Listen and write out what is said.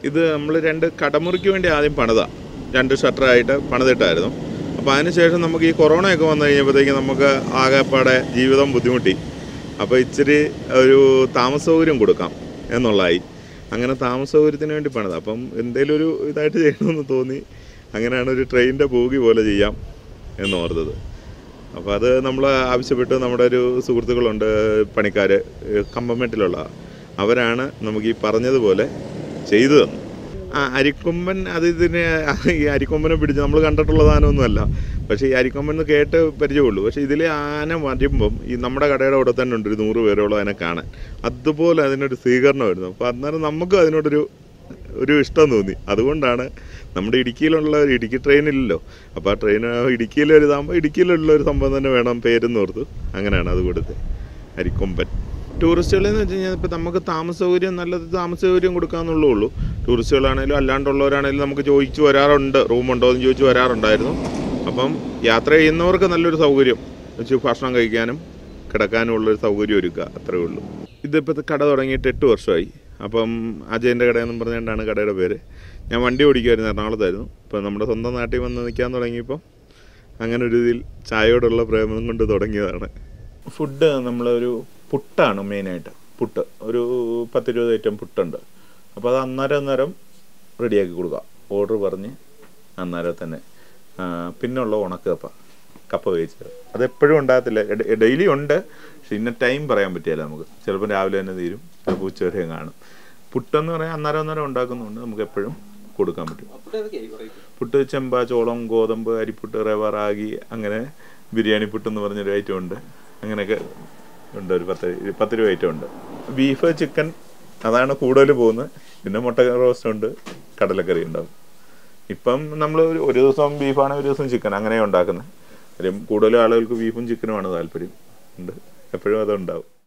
ഇത് നമ്മൾ രണ്ട് കടമുറിക്ക് വേണ്ടി ആദ്യം പണിതാ രണ്ട് ഷട്ടറായിട്ട് പണിതിട്ടായിരുന്നു അപ്പോൾ അതിനുശേഷം നമുക്ക് ഈ കൊറോണയൊക്കെ വന്നു കഴിഞ്ഞപ്പോഴത്തേക്ക് നമുക്ക് ആകെപ്പാടെ ജീവിതം ബുദ്ധിമുട്ടി അപ്പോൾ ഇച്ചിരി ഒരു താമസ സൗകര്യം കൊടുക്കാം എന്നുള്ളതായി അങ്ങനെ താമസ സൗകര്യത്തിന് വേണ്ടി പണിത് അപ്പം എന്തേലും ഒരു ഇതായിട്ട് ചെയ്യണമെന്ന് തോന്നി അങ്ങനെയാണ് ഒരു ട്രെയിനിൻ്റെ പോകി പോലെ ചെയ്യാം എന്ന് ഓർത്തത് അപ്പോൾ അത് നമ്മൾ ആവശ്യപ്പെട്ട് നമ്മുടെ ഒരു സുഹൃത്തുക്കളുണ്ട് പണിക്കാർ കമ്പമെട്ടിലുള്ള അവരാണ് നമുക്ക് ഈ പറഞ്ഞതുപോലെ ചെയ്തു തന്നു ആ അരിക്കൊമ്പൻ അത് ഇതിന് ഈ അരിക്കൊമ്പനെ പിടിച്ച് നമ്മൾ കണ്ടിട്ടുള്ള സാധനമൊന്നുമല്ല പക്ഷേ ഈ അരിക്കൊമ്പൻ എന്ന് കേട്ട് പരിചയമുള്ളൂ പക്ഷേ ഇതിലെ ആന വരുമ്പം ഈ നമ്മുടെ കടയുടെ അവിടെ തന്നെ ഉണ്ട് ഒരു നൂറ് പേരോളം അതിനെ കാണാൻ അതുപോലെ അതിനൊരു സ്വീകരണം വരുന്നു അപ്പോൾ അന്നേരം നമുക്കും അതിനോടൊരു ഒരു ഇഷ്ടം തോന്നി അതുകൊണ്ടാണ് നമ്മുടെ ഇടുക്കിയിലുള്ള ഒരു ഇടുക്കി ട്രെയിനില്ലല്ലോ അപ്പോൾ ആ ട്രെയിൻ ഇടുക്കിയിലൊരു ഇതാകുമ്പോൾ ഇടുക്കിയിലുള്ള ഒരു സംഭവം തന്നെ വേണം പേരെന്ന് ഓർത്ത് അങ്ങനെയാണ് അത് കൊടുത്തത് അരിക്കൊമ്പൻ ടൂറിസ്റ്റുകളെന്ന് വെച്ച് കഴിഞ്ഞാൽ ഇപ്പോൾ നമുക്ക് താമസ സൗകര്യം നല്ലത് താമസ സൗകര്യം കൊടുക്കാന്നുള്ളൂ ഉള്ളൂ ടൂറിസ്റ്റുകളാണെങ്കിലും അല്ലാണ്ടുള്ളവരാണെങ്കിലും നമുക്ക് ചോദിച്ചു വരാറുണ്ട് റൂമുണ്ടോ എന്ന് ചോദിച്ചു വരാറുണ്ടായിരുന്നു അപ്പം യാത്ര ചെയ്യുന്നവർക്ക് നല്ലൊരു സൗകര്യം വെച്ച് ഭക്ഷണം കഴിക്കാനും കിടക്കാനും ഉള്ളൊരു സൗകര്യം ഒരുക്കുക അത്രേ ഉള്ളൂ ഇതിപ്പോൾ കട തുടങ്ങിയിട്ട് എട്ട് വർഷമായി അപ്പം അജയൻ്റെ കടയെന്നും പറഞ്ഞുകൊണ്ടാണ് കടയുടെ പേര് ഞാൻ വണ്ടി ഓടിക്കുമായിരുന്നു എറണാകുളത്തായിരുന്നു ഇപ്പം നമ്മുടെ സ്വന്തം നാട്ടിൽ വന്ന് നിൽക്കാൻ തുടങ്ങിയപ്പോൾ അങ്ങനെ ഒരു ഇതിൽ ചായയോടുള്ള പ്രേമം കൊണ്ട് തുടങ്ങിയതാണ് ഫുഡ് നമ്മളൊരു പുട്ടാണ് മെയിനായിട്ട് പുട്ട് ഒരു പത്തിരുപത് ഐറ്റം പുട്ടുണ്ട് അപ്പോൾ അത് അന്നേരം അന്നേരം റെഡിയാക്കി കൊടുക്കുക ഓർഡർ പറഞ്ഞ് അന്നേരം തന്നെ ആ, പിന്നുള്ള ഉണക്ക കപ്പ കപ്പ വേവിച്ചത് അതെപ്പോഴും ഉണ്ടാകത്തില്ല ഡെയിലി ഉണ്ട് പക്ഷെ ഇന്ന ടൈം പറയാൻ പറ്റില്ല നമുക്ക് ചിലപ്പോൾ രാവിലെ തന്നെ തീരും ചിലപ്പോൾ ഉച്ച വരെയും കാണും പുട്ടെന്ന് പറയാൻ അന്നേരം അന്നേരം ഉണ്ടാക്കുന്നുണ്ട് നമുക്ക് എപ്പോഴും കൊടുക്കാൻ പറ്റും പുട്ട് ചെമ്പ ചോളം ഗോതമ്പ് അരിപ്പുട്ട് റവ റാഗി അങ്ങനെ ബിരിയാണി പുട്ട് എന്ന് പറഞ്ഞൊരു ഐറ്റം ഉണ്ട് അങ്ങനെയൊക്കെ ഉണ്ട് ഒരു പത്ത് ഇരു- പത്ത് രൂപ ഐറ്റം ഉണ്ട് ബീഫ് ചിക്കൻ അതാണ് കൂടുതൽ പോകുന്നത് പിന്നെ മുട്ട റോസ്റ്റ് ഉണ്ട് കടലക്കറി ഉണ്ടാവും ഇപ്പം നമ്മൾ ഒരു ഒരു ദിവസം ബീഫാണ് ഒരു ദിവസം ചിക്കൻ അങ്ങനെ ഉണ്ടാക്കുന്നത് കാര്യം കൂടുതലും ആളുകൾക്ക് ബീഫും ചിക്കനുമാണ് താല്പര്യം ഉണ്ട് എപ്പോഴും അതുണ്ടാവും